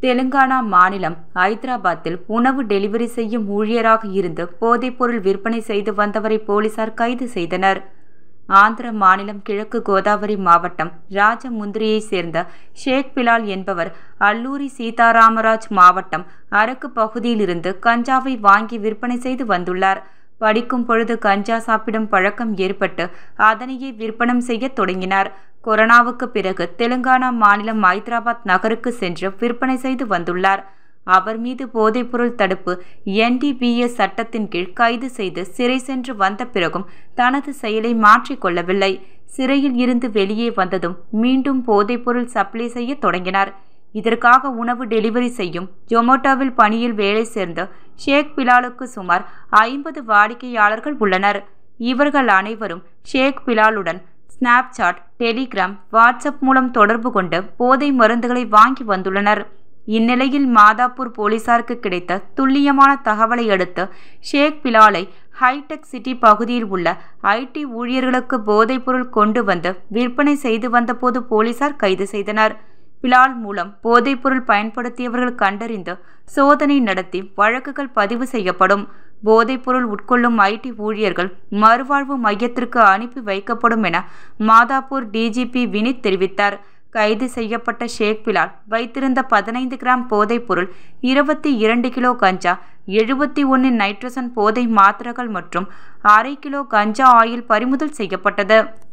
தெலுங்கானா மாநிலம் ஐதராபாத்தில் உணவு டெலிவரி செய்யும் ஊழியராக இருந்து போதைப்பொருள் விற்பனை செய்து வந்தவரை போலீசார் கைது செய்தனர் ஆந்திர மாநிலம் கிழக்கு கோதாவரி மாவட்டம் ராஜமுந்திரியைச் சேர்ந்த ஷேக் பிலால் என்பவர் அல்லூரி சீதாராமராஜ் மாவட்டம் அரக்கு பகுதியிலிருந்து கஞ்சாவை வாங்கி விற்பனை செய்து வந்துள்ளார் படிக்கும் பொழுது கஞ்சா சாப்பிடும் பழக்கம் ஏற்பட்டு அதனையே விற்பனம் செய்ய தொடங்கினார் கொரோனாவுக்கு பிறகு தெலுங்கானா மாநிலம் ஐதராபாத் நகருக்கு சென்று விற்பனை செய்து வந்துள்ளார் அவர் மீது போதைப்பொருள் தடுப்பு என்டிபிஎஸ் சட்டத்தின் கீழ் கைது செய்து சிறை சென்று வந்த பிறகும் தனது செயலை மாற்றிக்கொள்ளவில்லை சிறையில் இருந்து வெளியே வந்ததும் மீண்டும் போதைப்பொருள் சப்ளை செய்ய தொடங்கினார் இதற்காக உணவு டெலிவரி செய்யும் ஜொமோட்டோவில் பணியில் வேலை சேர்ந்த ஷேக் பிலாலுக்கு சுமார் ஐம்பது வாடிக்கையாளர்கள் உள்ளனர் இவர்கள் அனைவரும் ஷேக் பிலாலுடன் ஸ்னாப்சாட் டெலிகிராம் வாட்ஸ்அப் மூலம் தொடர்பு கொண்டு போதை மருந்துகளை வாங்கி வந்துள்ளனர் இந்நிலையில் மாதாப்பூர் போலீசாருக்கு கிடைத்த துல்லியமான தகவலை அடுத்து ஷேக் பிலாலை ஹைடெக் சிட்டி பகுதியில் உள்ள ஐடி ஊழியர்களுக்கு போதைப்பொருள் கொண்டு வந்து விற்பனை செய்து வந்தபோது போலீசார் கைது செய்தனர் பிலால் மூலம் போதைப்பொருள் பயன்படுத்தியவர்கள் கண்டறிந்து சோதனை நடத்தி வழக்குகள் பதிவு செய்யப்படும் போதைப்பொருள் உட்கொள்ளும் ஐடி ஊழியர்கள் மறுவாழ்வு மையத்திற்கு அனுப்பி வைக்கப்படும் என மாதாப்பூர் டிஜிபி வினித் தெரிவித்தார் கைது செய்யப்பட்ட ஷேக் பிலால் வைத்திருந்த பதினைந்து கிராம் போதைப்பொருள் இருபத்தி இரண்டு கிலோ கஞ்சா எழுபத்தி ஒன்று நைட்ரசன் போதை மாத்திரைகள் மற்றும் அரை கிலோ கஞ்சா ஆயில் பறிமுதல் செய்யப்பட்டது